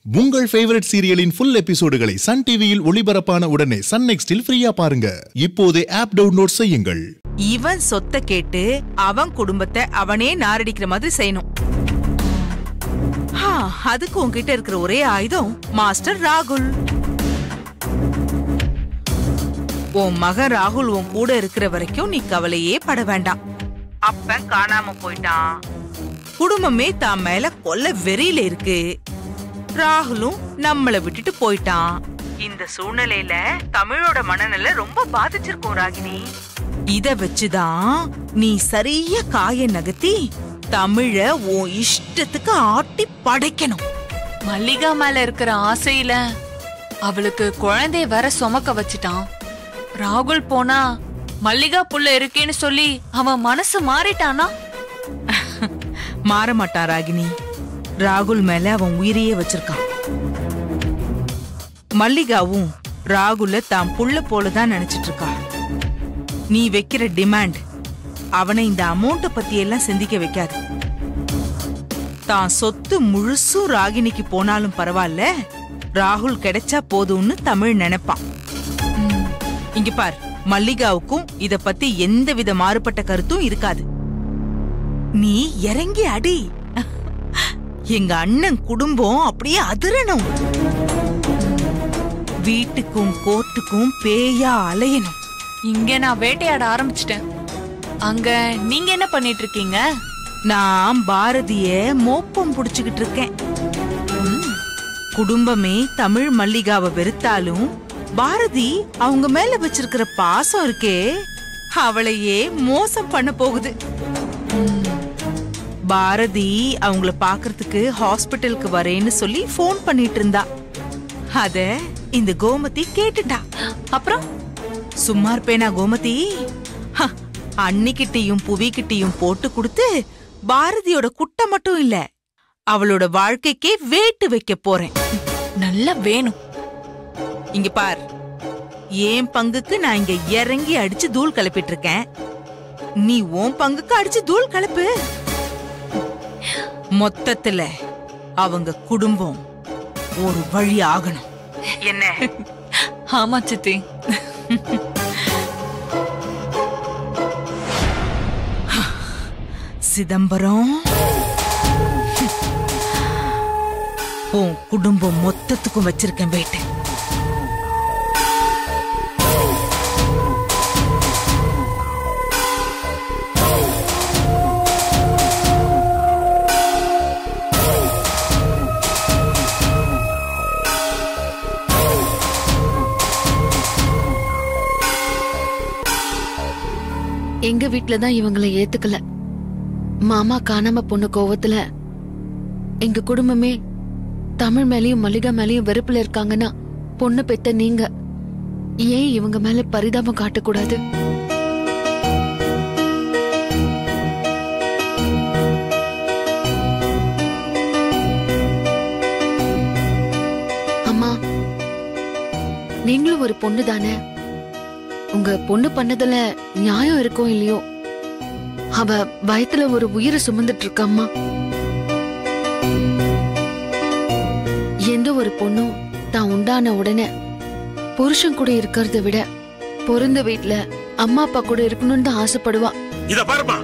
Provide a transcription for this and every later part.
உங்கள் ஃபேவரட் சீரியலின் ஃபுல் எபிசோடுகளை சன் டிவியில் ஒளிபரப்பான உடனே சன் நெக்ஸ்டில் ஃப்ரீயா பாருங்க இப்போதே ஆப் டவுன்லோட் செய்யுங்கள் இவன் சொத்தை கேட்டு அவன் குடும்பத்தை அவனே நாரடிக்கிற மாதிரி செய்யணும் ஹா, அதுக்கு உன்கிட்ட இருக்கிற ஒரே ஆயுதம் மாஸ்டர் ராகுல் உன் மகன் ராகுல் உன் கூட இருக்கிற வரைக்கும் நீ கவலையே பட வேண்டாம் அப்ப காணாம போயிட்டான் குடும்பமே தான் மேல கொல்ல வெறியில இருக்கு ராகுலும் நம்மள விட்டுட்டு போயிட்டான் இந்த சூழ்நிலையில தமிழோட மனநிலை ரொம்ப பாதிச்சிருக்கும் ராகினி இத வச்சுதான் நீ சரியா காய நகர்த்தி தமிழ உன் இஷ்டத்துக்கு ஆட்டி படைக்கணும் மல்லிகா மேல இருக்கிற ஆசையில அவளுக்கு குழந்தைய வர சுமக்க வச்சுட்டான் ராகுல் போனா மல்லிகா புள்ள இருக்கேன்னு சொல்லி அவன் மனசு மாறிட்டானா மாற மாட்டான் ராகினி ராகுல் மேல அவன் உயிரையே வச்சிருக்கான் மல்லிகாவும் ராகுல தான் புள்ள போலதான் நினைச்சிட்டு இருக்கா நீ வைக்கிற டிமாண்ட் அவனை இந்த அமௌண்ட பத்தி எல்லாம் சிந்திக்க வைக்காது தான் சொத்து முழுசும் ராகினிக்கு போனாலும் பரவாயில்ல ராகுல் கிடைச்சா போதும்னு தமிழ் நினைப்பான் இங்க பார் மல்லிகாவுக்கும் இத பத்தி எந்தவித மாறுபட்ட கருத்தும் இருக்காது நீ இறங்கி அடி எங்க அண்ணன் குடும்பம் அப்படியே அதிரணும் வீட்டுக்கும் கோர்ட்டுக்கும் பேயா அலையணும் இங்க நான் வேட்டையாட ஆரம்பிச்சிட்டேன் அங்க நீங்க என்ன பண்ணிட்டு இருக்கீங்க நான் பாரதிய மோப்பம் புடிச்சுக்கிட்டு இருக்கேன் ம். குடும்பமே தமிழ் மல்லிகாவை வெறுத்தாலும் பாரதி அவங்க மேல வச்சிருக்கிற பாசம் இருக்கே அவளையே மோசம் பண்ண போகுது பாரதி அவங்கள பாக்குறதுக்கு ஹாஸ்பிட்டலுக்கு வரேன்னு சொல்லி ஃபோன் பண்ணிட்டு இருந்தா அத இந்த கோமதி கேட்டுட்டா அப்புறம் சும்மா இருப்பேனா கோமதி ஹ, அன்னிக்கிட்டயும் புவிக்கிட்டயும் போட்டு கொடுத்து பாரதியோட குட்டை மட்டும் இல்ல அவளோட வாழ்க்கைக்கே வேட்டு வைக்க போறேன் நல்லா வேணும் இங்க பார் என் பங்குக்கு நான் இங்க இறங்கி அடிச்சு தூள் கிளப்பிட்டு இருக்கேன் நீ உன் பங்குக்கு அடிச்சு தூள் கிளப்பு மொத்தத்துல அவங்க குடும்பம் ஒரு வழி ஆகணும் என்ன ஆமா சித்தி சிதம்பரம் உன் குடும்பம் மொத்தத்துக்கும் வச்சிருக்கேன் வேட்டை எங்க வீட்ல தான் இவங்கள ஏத்துக்கல மாமா காணாம பொண்ணு கோவத்துல எங்க குடும்பமே தமிழ் மேலயும் மல்லிகா மேலயும் வெறுப்புல இருக்காங்கன்னா பொண்ணு பெத்த நீங்க ஏன் இவங்க மேல பரிதாபம் காட்டக்கூடாது அம்மா நீங்களும் ஒரு பொண்ணு தானே உங்க பொண்ணு பண்ணதுல நியாயம் இருக்கோ இல்லையோ அவ வயத்துல ஒரு உயிரை சுமந்துட்டு இருக்கம்மா எந்த ஒரு பொண்ணும் தான் உண்டான உடனே புருஷன் கூட இருக்கிறத விட பிறந்த வீட்ல அம்மா அப்பா கூட இருக்கணும்னு தான் ஆசைப்படுவா இத பாருமா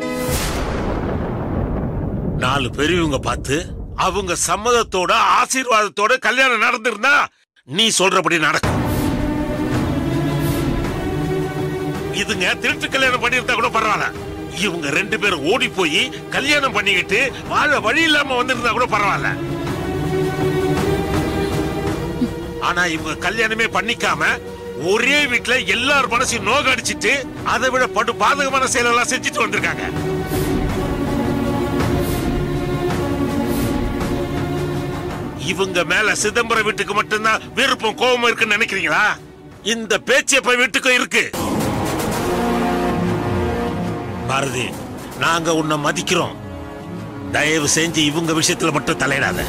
நாலு பெரியவங்க பார்த்து அவங்க சம்மதத்தோட ஆசீர்வாதத்தோட கல்யாணம் நடந்திருந்தா நீ சொல்றபடி நடக்கும் இதுங்க திருட்டு கல்யாணம் பண்ணியிருந்தா கூட பரவாயில்ல இவங்க ரெண்டு பேரும் ஓடி போய் கல்யாணம் பண்ணிக்கிட்டு வாழ வழி இல்லாம வந்திருந்தா கூட பரவாயில்ல ஆனா இவங்க கல்யாணமே பண்ணிக்காம ஒரே வீட்டுல எல்லார் மனசையும் நோக அடிச்சிட்டு அதை விட படு பாதகமான செயலெல்லாம் செஞ்சுட்டு வந்திருக்காங்க இவங்க மேல சிதம்பரம் வீட்டுக்கு மட்டும்தான் விருப்பம் கோபம் இருக்குன்னு நினைக்கிறீங்களா இந்த பேச்சியப்ப வீட்டுக்கும் இருக்கு பாரதி நாங்க உன்னை மதிக்கிறோம் தயவு செஞ்சு இவங்க விஷயத்துல மட்டும் தலையிடாத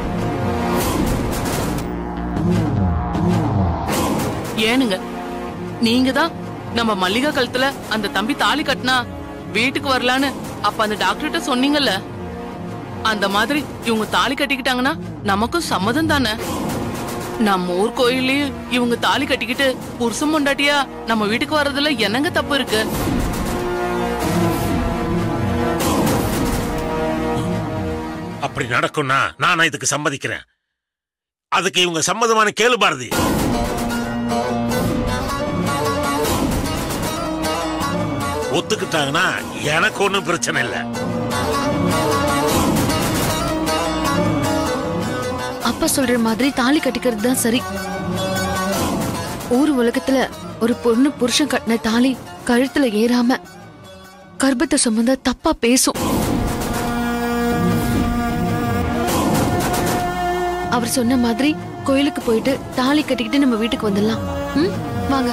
ஏனுங்க நீங்க தான் நம்ம மல்லிகா கழுத்துல அந்த தம்பி தாலி கட்டினா வீட்டுக்கு வரலான்னு அப்ப அந்த டாக்டர்கிட்ட சொன்னீங்கல்ல அந்த மாதிரி இவங்க தாலி கட்டிக்கிட்டாங்கன்னா நமக்கும் சம்மதம் தானே நம்ம ஊர் கோயில்லயும் இவங்க தாலி கட்டிக்கிட்டு புருஷன் பொண்டாட்டியா நம்ம வீட்டுக்கு வர்றதுல என்னங்க தப்பு இருக்கு அப்படி நடக்கும்னா நான் இதுக்கு சம்மதிக்கிறேன் அதுக்கு இவங்க சம்மதமான கேளு பாரதி ஒத்துக்கிட்டாங்கன்னா எனக்கு ஒண்ணும் பிரச்சனை இல்லை அப்பா சொல்ற மாதிரி தாலி கட்டிக்கிறது தான் சரி ஊர் உலகத்துல ஒரு பொண்ணு புருஷன் கட்டின தாலி கழுத்துல ஏறாம கர்ப்பத்தை சுமந்தா தப்பா பேசும் அவர் சொன்ன மாதிரி கோயிலுக்கு போயிட்டு தாலி கட்டிக்கிட்டு நம்ம வீட்டுக்கு வந்துடலாம் ம் வாங்க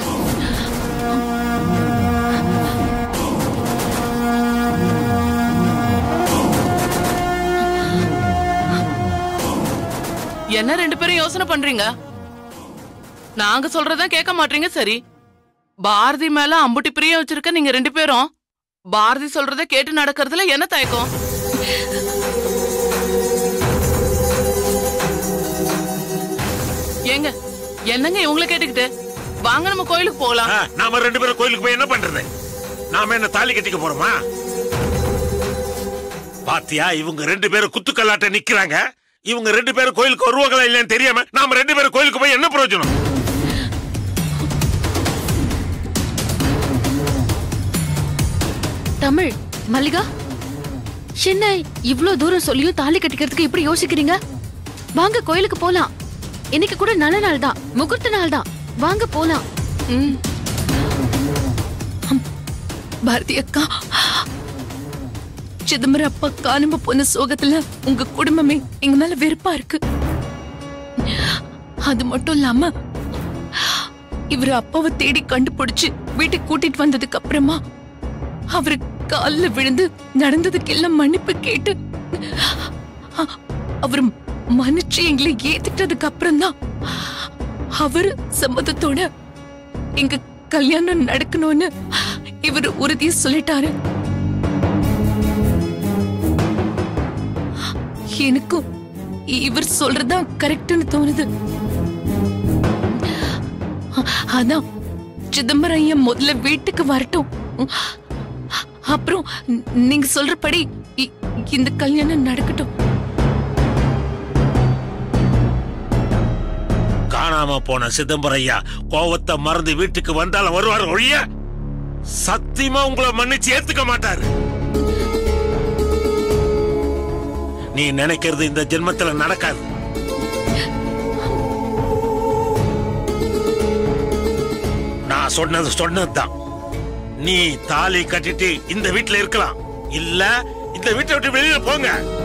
என்ன ரெண்டு பேரும் யோசனை பண்றீங்க நாங்க சொல்றதா கேட்க மாட்டீங்க சரி பாரதி மேல அம்புட்டி பிரியம் வச்சிருக்க நீங்க ரெண்டு பேரும் பாரதி சொல்றத கேட்டு நடக்கிறதுல என்ன தயக்கம் ஏங்க என்னங்க இவங்கள கேட்டுக்கிட்டு வாங்க நம்ம கோயிலுக்கு போகலாம் ஆ, நாம ரெண்டு பேரும் கோயிலுக்கு போய் என்ன பண்றது நாம என்ன தாலி கட்டிக்க போறோமா பாத்தியா இவங்க ரெண்டு பேரும் குத்துக்கல்லாட்ட நிக்கிறாங்க இவங்க ரெண்டு பேரும் கோயிலுக்கு வருவாங்களா இல்லைன்னு தெரியாம நாம ரெண்டு பேரும் கோயிலுக்கு போய் என்ன பிரயோஜனம் தமிழ் மல்லிகா என்ன இவ்ளோ தூரம் சொல்லியும் தாலி கட்டிக்கிறதுக்கு இப்படி யோசிக்கிறீங்க வாங்க கோயிலுக்கு போலாம் இன்னைக்கு கூட நல்ல நாள் தான் முகூர்த்த நாள் தான் வாங்க போலாம் ம் பாரதி அக்கா சிதம்பரம் அப்பா காணாம போன சோகத்துல உங்க குடும்பமே எங்க மேல வெறுப்பா இருக்கு அது மட்டும் இல்லாம இவர் அப்பாவை தேடி கண்டுபிடிச்சு வீட்டுக்கு கூட்டிட்டு வந்ததுக்கு அப்புறமா அவரு கால்ல விழுந்து நடந்ததுக்கெல்லாம் மன்னிப்பு கேட்டு அ- அவர் மன்னிச்சு எங்களை ஏத்துக்கிட்டதுக்கு அப்புறம் தான் அவரு சம்மதத்தோட எங்க கல்யாணம் நடக்கணும்னு இவர் உறுதியா சொல்லிட்டாரு எனக்கும் இவர் சொல்றதுதான் கரெக்ட்னு தோணுது அ- அதான் சிதம்பரம் ஐயா முதல்ல வீட்டுக்கு வரட்டும் அப்புறம் ந- நீங்க சொல்றபடி இ- இந்த கல்யாணம் நடக்கட்டும் காணாம போன சிதம்பரம் ஐயா கோவத்தை மறந்து வீட்டுக்கு வந்தாலும் வருவார் ஒழிய சத்தியமா உங்களை மன்னிச்சு ஏத்துக்க மாட்டாரு நீ நினைக்கிறது இந்த ஜென்மத்துல நடக்காது நான் சொன்னது சொன்னதுதான் நீ தாலி கட்டிட்டு இந்த வீட்டுல இருக்கலாம் இல்ல இந்த வீட்டை விட்டு வெளியில போங்க